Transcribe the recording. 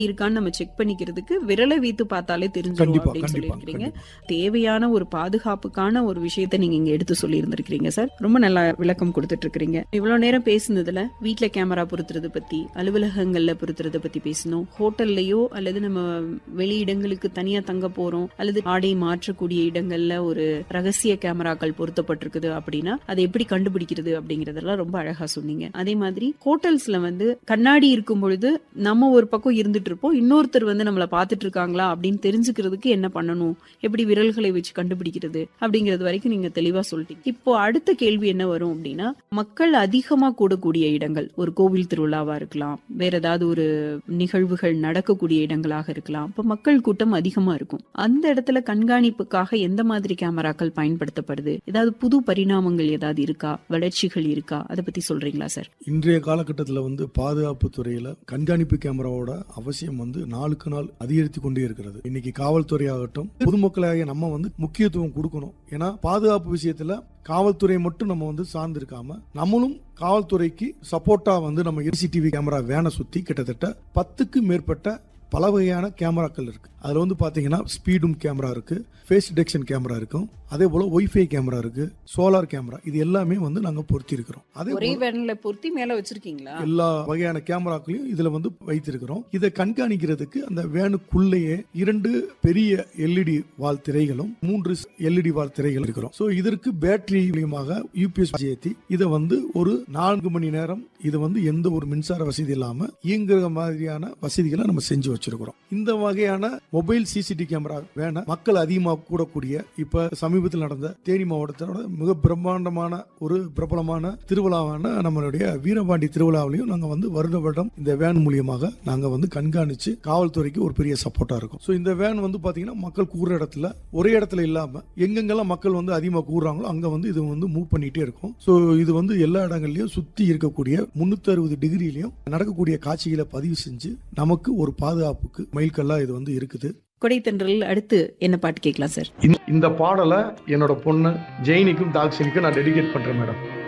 இருக்கான்னு நம்ம செக் பண்ணிக்கிறதுக்கு விரலை வீத்து பார்த்தாலே தெரிஞ்சிடும் கண்டிப்பா அப்படின்னு கண்டிப்பா சொல்லியிருக்கிறீங்க கண்டிப்பா. தேவையான ஒரு பாதுகாப்புக்கான ஒரு விஷயத்தை நீங்க இங்க எடுத்து சொல்லி இருந்திருக்கீங்க சார் ரொம்ப நல்லா விளக்கம் கொடுத்துட்டு இருக்கீங்க இவ்வளவு நேரம் பேசுனதுல வீட்ல கேமரா பொருத்துறது பத்தி அலுவலகங்கள்ல பொருத்துறத பத்தி பேசணும் ஹோட்டல்லையோ அல்லது நம்ம வெளி இடங்களுக்கு தனியா தங்க போறோம் அல்லது ஆடை மாற்றக்கூடிய இடங்கள்ல ஒரு ரகசிய கேமராக்கள் பொருத்தப்பட்டிருக்குது அப்படின்னா அதை எப்படி கண்டுபிடிக்கிறது அப்படிங்கறதெல்லாம் ரொம்ப அழகா சொன்னீங்க அதே மாதிரி ஹோட்டல்ஸ்ல வந்து கண்ணாடி இருக்கும் பொழுது நம்ம ஒரு பக்கம் இருந்துட்டு இருப்போம் இன்னொருத்தர் வந்து நம்மள பாத்துட்டு இருக்காங்களா அப்படின்னு தெரிஞ்சுக்கிறதுக்கு என்ன பண்ணணும் எப்படி விரல்களை வச்சு கண்டுபிடிக்கிறது அப்படிங்கிறது வரைக்கும் நீங்க தெளிவா சொல்லிட்டீங்க இப்போ அடுத்த கேள்வி என்ன வரும் அப்படின்னா மக்கள் அதிகமா கூடக்கூடிய இடங்கள் ஒரு கோவில் திருவிழாவா இருக்கலாம் வேற ஏதாவது ஒரு நிகழ்வுகள் நடக்கக்கூடிய இடங்களாக இருக்கலாம் இப்ப மக்கள் கூட்டம் அதிகமா இருக்கும் அந்த இடத்துல கண்காணிப்புக்காக எந்த மாதிரி கேமராக்கள் பயன்படுத்தப்படுது ஏதாவது புது பரிணாமங்கள் ஏதாவது இருக்கா வளர்ச்சிகள் இருக்கா அதை பத்தி சொல்றீங்களா சார் இன்றைய காலகட்டத்தில் வந்து பாதுகாப்பு துறையில கண்காணிப்பு கேமராவோட அவசியம் வந்து நாளுக்கு நாள் அதிகரித்து கொண்டே இருக்கிறது இன்னைக்கு காவல்துறை ஆகட்டும் பொதுமக்களாகிய நம்ம வந்து முக்கியத்துவம் கொடுக்கணும் ஏன்னா பாதுகாப்பு விஷயத்துல காவல்துறை மட்டும் நம்ம வந்து சார்ந்து இருக்காம நம்மளும் காவல்துறைக்கு சப்போர்ட்டா வந்து நம்ம சிசிடிவி கேமரா வேனை சுத்தி கிட்டத்தட்ட பத்துக்கு மேற்பட்ட பல வகையான கேமராக்கள் இருக்கு அதுல வந்து பாத்தீங்கன்னா ஸ்பீடும் கேமரா இருக்கு ஃபேஸ் டிடெக்ஷன் கேமரா இருக்கும் அதே போல ஒய்ஃபை கேமரா இருக்கு சோலார் கேமரா இது எல்லாமே வந்து நாங்க பொருத்தி இருக்கிறோம் அதே ஒரே போல வேன்ல பொருத்தி மேல வச்சிருக்கீங்களா எல்லா வகையான கேமராக்களையும் இதுல வந்து வைத்திருக்கிறோம் இதை கண்காணிக்கிறதுக்கு அந்த வேனுக்குள்ளேயே இரண்டு பெரிய எல்இடி வால் திரைகளும் மூன்று எல்இடி வால் திரைகள் இருக்கிறோம் சோ இதற்கு பேட்டரி மூலியமாக யூபிஎஸ் ஏற்றி இதை வந்து ஒரு நான்கு மணி நேரம் இது வந்து எந்த ஒரு மின்சார வசதி இல்லாம இயங்குற மாதிரியான வசதிகளை நம்ம செஞ்சு வச்சிருக்கிறோம் இந்த வகையான மொபைல் சிசிடி கேமரா வேண மக்கள் அதிகமாக கூடக்கூடிய இப்ப சமீபத்தில் நடந்த தேனி மாவட்டத்தோட மிக பிரம்மாண்டமான ஒரு பிரபலமான திருவிழாவான நம்மளுடைய வீரபாண்டி திருவிழாவிலையும் நாங்க வந்து வருட வருடம் இந்த வேன் மூலியமாக நாங்க வந்து கண்காணிச்சு காவல்துறைக்கு ஒரு பெரிய சப்போர்ட்டா இருக்கும் ஸோ இந்த வேன் வந்து பாத்தீங்கன்னா மக்கள் கூடுற இடத்துல ஒரே இடத்துல இல்லாம எங்கெங்கெல்லாம் மக்கள் வந்து அதிகமாக கூடுறாங்களோ அங்க வந்து இது வந்து மூவ் பண்ணிட்டே இருக்கும் ஸோ இது வந்து எல்லா இடங்கள்லயும் சுத்தி இருக்கக்கூடிய முன்னூத்தி அறுபது டிகிரிலையும் நடக்கக்கூடிய காட்சிகளை பதிவு செஞ்சு நமக்கு ஒரு பாதுகாப்புக்கு மைல்கல்லா இது வந்து இருக்குது கொடைத்தன்றல் அடுத்து என்ன பாட்டு கேட்கலாம் சார் இந்த பாடலை என்னோட பொண்ணு ஜெயினிக்கும் தாக்ஷினிக்கும் நான் டெடிகேட் பண்றேன் மேடம்